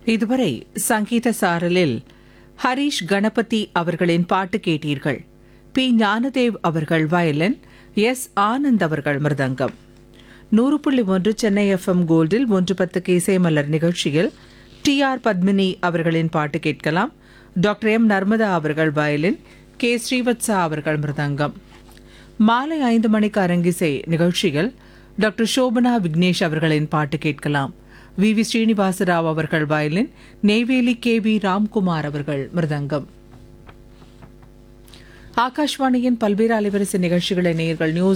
இதுவரை சங்கீத சாரலில் ஹரிஷ் கணபதி அவர்களின் பாட்டு கேட்டீர்கள் பி ஞானதேவ் அவர்கள் வயலின் எஸ் ஆனந்த் அவர்கள் மிருதங்கம் நூறு புள்ளி ஒன்று சென்னை எஃப்எம் கோல்டில் ஒன்று பத்துக்கு இசைமலர் நிகழ்ச்சியில் டி ஆர் பத்மினி அவர்களின் பாட்டு கேட்கலாம் டாக்டர் எம் நர்மதா அவர்கள் வயலின் கே ஸ்ரீவத்சா அவர்கள் மிருதங்கம் மாலை ஐந்து மணிக்கு அரங்கிசை நிகழ்ச்சியில் டாக்டர் சோபனா விக்னேஷ் அவர்களின் பாட்டு கேட்கலாம் வி வி ஸ்ரீனிவாசராவ் அவர்கள் violin Neyveli K V Ramkumar அவர்கள் மிருதங்கம் ஆகாஷ்வாணியின் பல்வேறு அலைவரிசை நிகழ்ச்சிகளை நேயர்கள் நியூஸ்